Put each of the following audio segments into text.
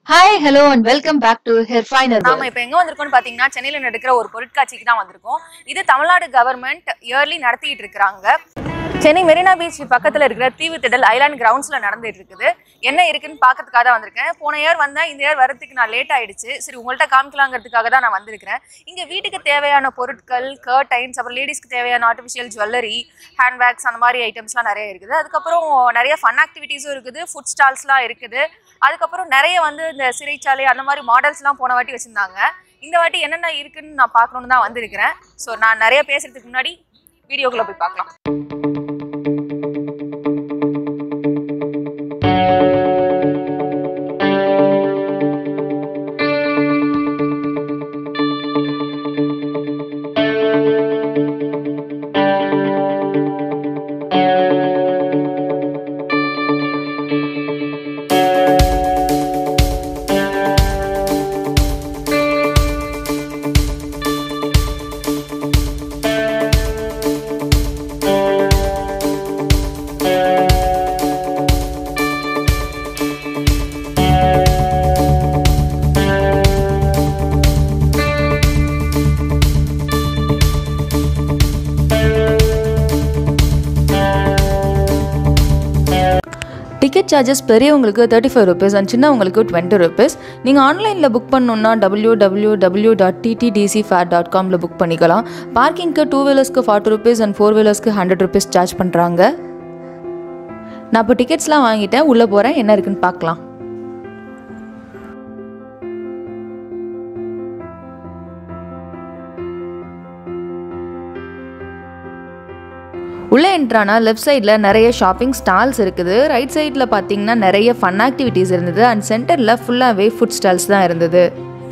hi hello and welcome back to her finer நாம இப்ப எங்க வந்திருக்கோம்னு பாத்தீங்கன்னா சென்னையில நடக்கிற ஒரு பொருட்காட்சிக்கு தான் வந்திருக்கோம் இது தமிழ்நாடு கவர்மெண்ட் இயர்லி நடத்திட்டு இருக்காங்க சென்னை மெரினா பீச் பக்கத்துல இருக்கிற தீவுத்திடல் ஐலாண்ட் கிரவுண்ட்ஸ்ல நடந்துட்டு இருக்குது என்ன இருக்குன்னு பாக்கிறதுக்காக தான் வந்திருக்கேன் போன இயர் வந்தேன் இந்த இயர் வரதுக்கு நான் லேட் ஆயிடுச்சு சரி உங்கள்ட்ட காமிக்கலாங்கிறதுக்காக தான் நான் வந்திருக்கிறேன் இங்க வீட்டுக்கு தேவையான பொருட்கள் கர்டைன்ஸ் அப்புறம் லேடிஸ்க்கு தேவையான ஆர்டிஃபிஷியல் ஜுவல்லரி ஹேண்ட்பேக்ஸ் அந்த மாதிரி ஐட்டம்ஸ்லாம் நிறைய இருக்குது அதுக்கப்புறம் நிறைய ஃபன் ஆக்டிவிட்டீஸும் இருக்குது ஃபுட் ஸ்டால்ஸ்லாம் இருக்குது அதுக்கப்புறம் நிறைய வந்து இந்த சிறைச்சாலை அந்த மாதிரி மாடல்ஸ்லாம் போன வாட்டி வச்சுருந்தாங்க இந்த வாட்டி என்னென்ன இருக்குன்னு நான் பார்க்கணுன்னு தான் வந்திருக்கிறேன் ஸோ நான் நிறைய பேசுறதுக்கு முன்னாடி வீடியோக்குள்ளே போய் பார்க்கலாம் டிக்கெட் சார்ஜஸ் பெரியவங்களுக்கு தேர்ட்டி ஃபைவ் ருபீஸ் அண்ட் சின்னவங்களுக்கு டுவெண்ட்டி ருபீஸ் நீங்கள் ஆன்லைனில் புக் பண்ணணுன்னா W W W dot TTDC fair dot காமில் புக் பண்ணிக்கலாம் பார்க்கிங்க்கு டூ வீலர்ஸ்க்கு ஃபார்ட்டி ருபீஸ் அண்ட் ஃபோர் வீலர்ஸ்க்கு ஹண்ட்ரட் ருபீஸ் சார்ஜ் பண்ணுறாங்க நான் இப்போ டிக்கெட்ஸ்லாம் வாங்கிட்டேன் உள்ளே போகிறேன் என்ன இருக்குன்னு பார்க்கலாம் உள்ளே என்ட்ரானா லெஃப்ட் சைடில் நிறைய ஷாப்பிங் ஸ்டால்ஸ் இருக்குது ரைட் சைடில் பார்த்தீங்கன்னா நிறைய ஃபன் ஆக்டிவிட்டீஸ் இருந்தது அண்ட் சென்டரில் ஃபுல்லாகவே ஃபுட் ஸ்டால்ஸ் தான் இருந்தது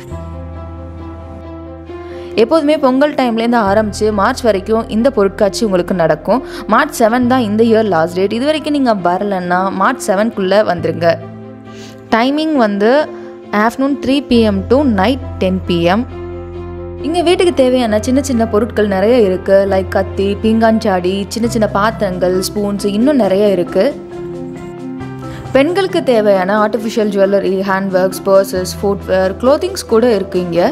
எப்போதுமே பொங்கல் டைம்லேருந்து ஆரம்பித்து மார்ச் வரைக்கும் இந்த பொருட்காட்சி உங்களுக்கு நடக்கும் மார்ச் செவன் தான் இந்த இயர் லாஸ்ட் டேட் இது வரைக்கும் நீங்கள் வரலன்னா மார்ச் செவன்குள்ளே வந்துருங்க டைமிங் வந்து afternoon three PM to night ten PM இங்கே வீட்டுக்கு தேவையான சின்ன சின்ன பொருட்கள் நிறைய இருக்குது லைக் கத்தி பீங்கான்சாடி சின்ன சின்ன பாத்திரங்கள் ஸ்பூன்ஸ் இன்னும் நிறைய இருக்குது பெண்களுக்கு தேவையான artificial jewellery handworks purses footwear clothings கூட இருக்குது இங்கே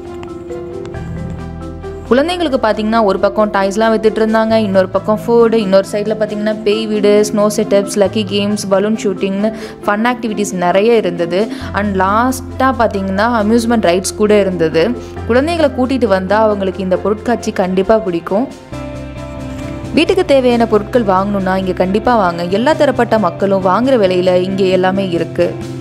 குழந்தைங்களுக்கு பார்த்தீங்கன்னா ஒரு பக்கம் டாய்ஸ்லாம் வித்துட்டு இருந்தாங்க இன்னொரு பக்கம் ஃபுட் இன்னொரு சைடில் பார்த்தீங்கன்னா பேய் வீடு snow setups lucky games balloon ஷூட்டிங்னு ஃபன் ஆக்டிவிட்டீஸ் நிறைய இருந்தது அண்ட் லாஸ்ட்டாக பார்த்தீங்கன்னா அம்யூஸ்மெண்ட் ரைட்ஸ் கூட இருந்தது குழந்தைகளை கூட்டிகிட்டு வந்தால் அவங்களுக்கு இந்த பொருட்காட்சி கண்டிப்பாக பிடிக்கும் வீட்டுக்கு தேவையான பொருட்கள் வாங்கணுன்னா இங்கே கண்டிப்பாக வாங்க எல்லா தரப்பட்ட மக்களும் வாங்குற விலையில் இங்கே எல்லாமே இருக்குது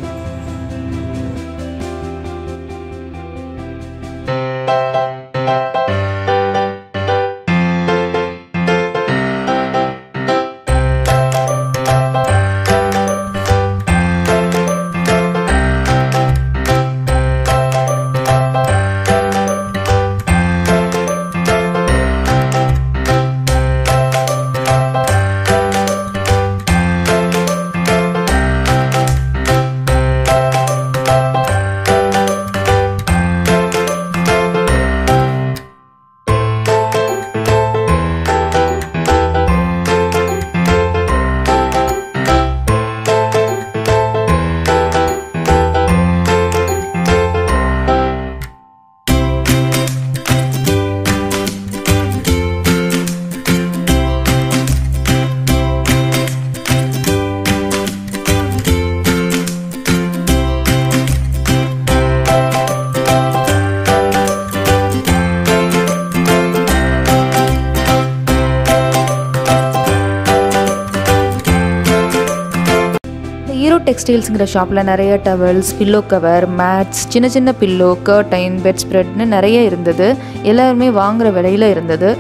இந்த ஈரோ டெக்ஸ்டைல்ஸுங்கிற ஷாப்பில் நிறைய டவல்ஸ் பில்லோ கவர் மேட்ஸ் சின்ன சின்ன பில்லோ கர்டைன் பெட் ஸ்ப்ரெட்னு நிறைய இருந்தது எல்லாருமே வாங்குற விலையில இருந்தது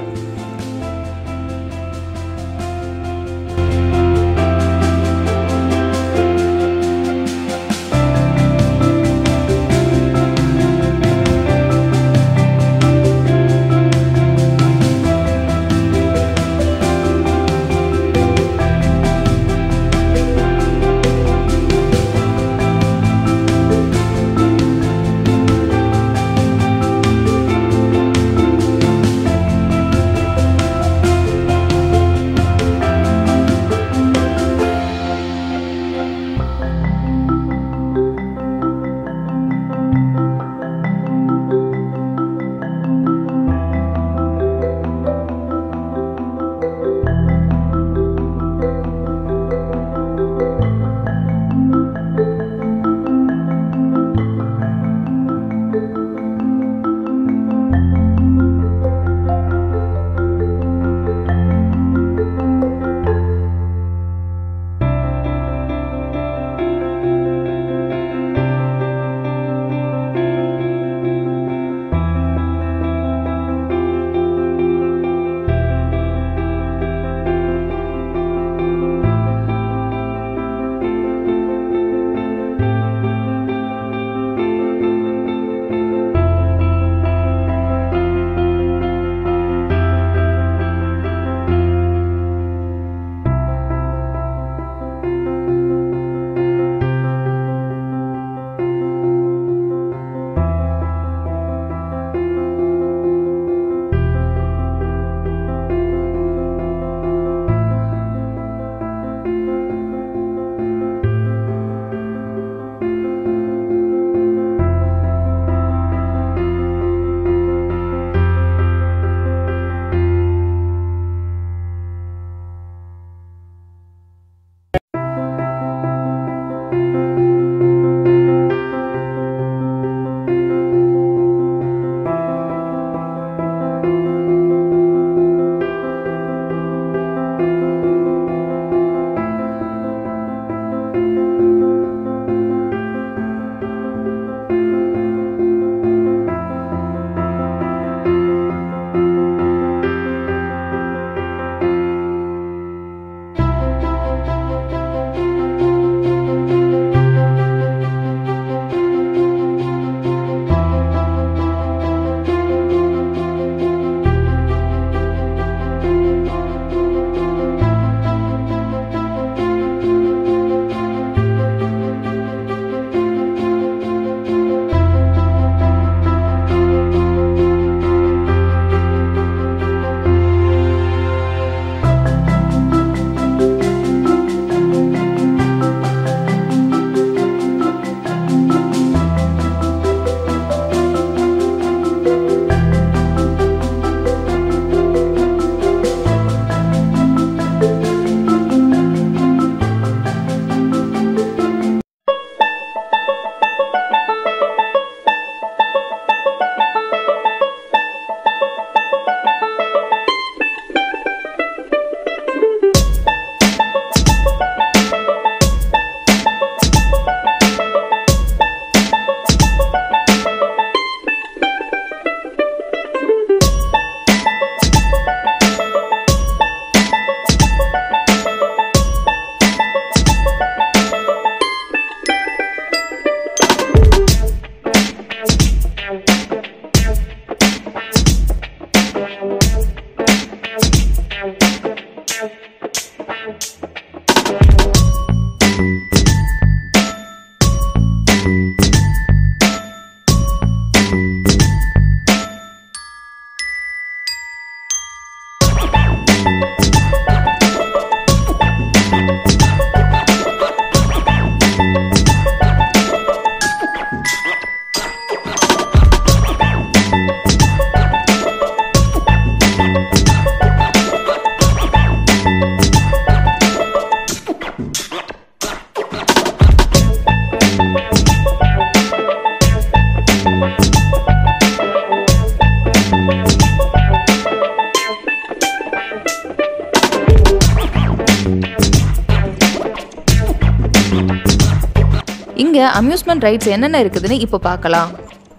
இங்கே அம்யூஸ்மெண்ட் ரைட்ஸ் என்னென்ன இருக்குதுன்னு இப்போ பார்க்கலாம்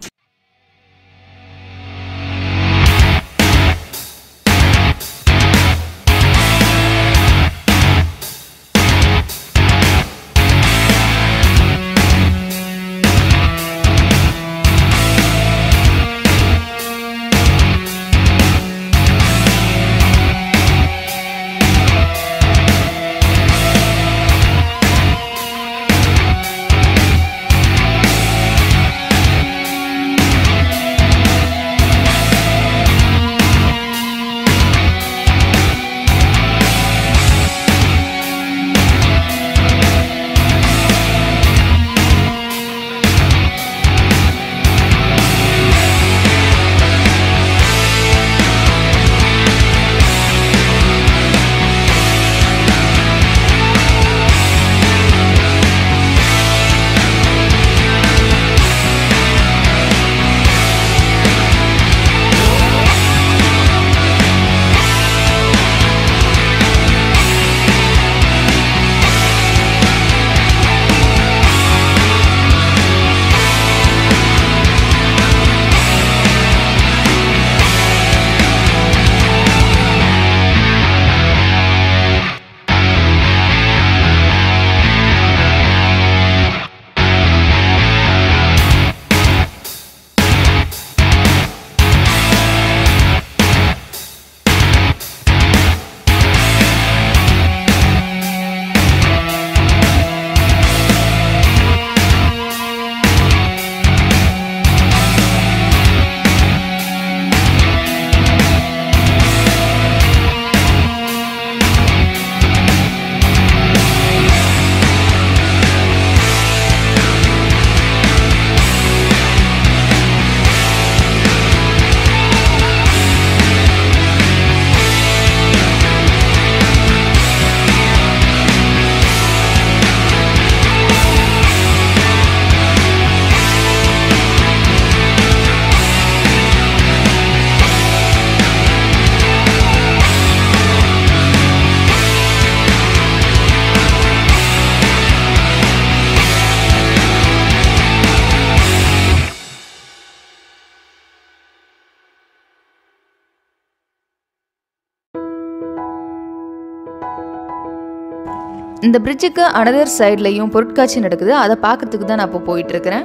இந்த பிரிட்ஜுக்கு அனதர் சைட்லையும் பொருட்காட்சி நடக்குது அதை பார்க்கறதுக்கு தான் நான் இப்போ போயிட்டு இருக்கிறேன்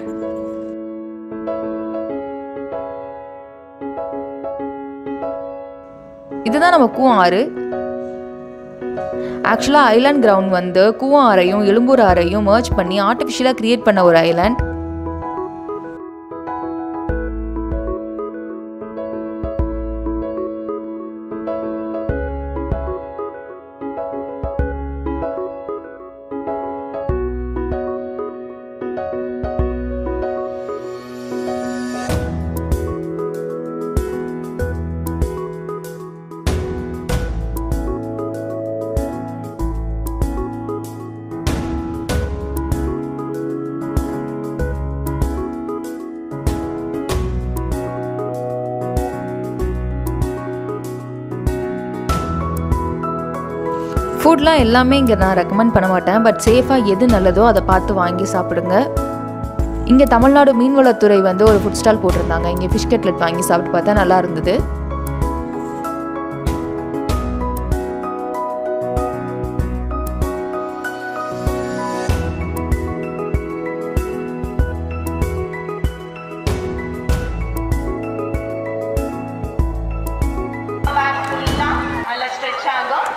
இதுதான் நம்ம கூவம் ஆறு ஆக்சுவலாக ஐலாண்ட் கிரவுண்ட் வந்து கூவம் ஆறையும் எழும்பூர் ஆறையும் மர்ஜ் பண்ணி ஆர்டிஃபிஷியலாக கிரியேட் பண்ண ஒரு ஐலாண்ட் ஃபுட்லாம் எல்லாமே இங்கே நான் ரெக்கமெண்ட் பண்ண மாட்டேன் பட் சேஃபாக எது நல்லதோ அதை பார்த்து வாங்கி சாப்பிடுங்க இங்கே தமிழ்நாடு மீன்வளத்துறை வந்து ஒரு ஃபுட் ஸ்டால் போட்டிருந்தாங்க இங்கே ஃபிஷ் கட்லெட் வாங்கி சாப்பிட்டு பார்த்தா நல்லா இருந்தது பேக் ஃபுல்லா நல்லா ஸ்ட்ரெச் ஆகும்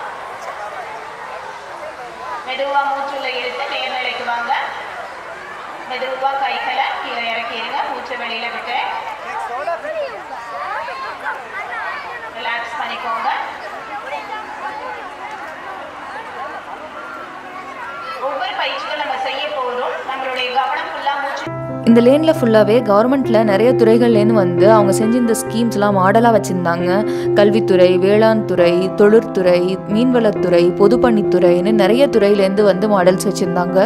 மெதுவா மூச்சுள்ள இழுத்து மேல்நிலைக்கு வாங்க மெதுவா கைகளை கீழே இறக்கிடுங்க மூச்சை வெளியில விட்டு ரிலாக்ஸ் பண்ணிக்கோங்க ஒவ்வொரு பயிற்சிகள் நம்ம செய்ய போதும் நம்மளுடைய கவனம் ஃபுல்லா மூச்சு இந்த லேனில் ஃபுல்லாகவே கவர்மெண்ட்டில் நிறைய துறைகள்லேருந்து வந்து அவங்க செஞ்ச இந்த ஸ்கீம்ஸ்லாம் மாடலாக வச்சுருந்தாங்க கல்வித்துறை வேளாண் துறை தொழிற்துறை மீன்வளத்துறை பொதுப்பணித்துறைன்னு நிறைய துறையிலேருந்து வந்து மாடல்ஸ் வச்சுருந்தாங்க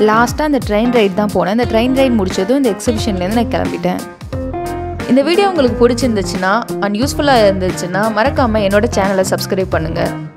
லாஸ்ட்டாக அந்த ட்ரெயின் ரைட் தான் போனேன் இந்த ட்ரெயின் ரைட் முடிச்சதும் இந்த எக்ஸிபிஷன்லேருந்து நான் கிளம்பிட்டேன் இந்த வீடியோ உங்களுக்கு பிடிச்சிருந்துச்சுன்னா அண்ட் யூஸ்ஃபுல்லாக இருந்துச்சுன்னா மறக்காமல் என்னோட சேனலை சப்ஸ்கிரைப் பண்ணுங்கள்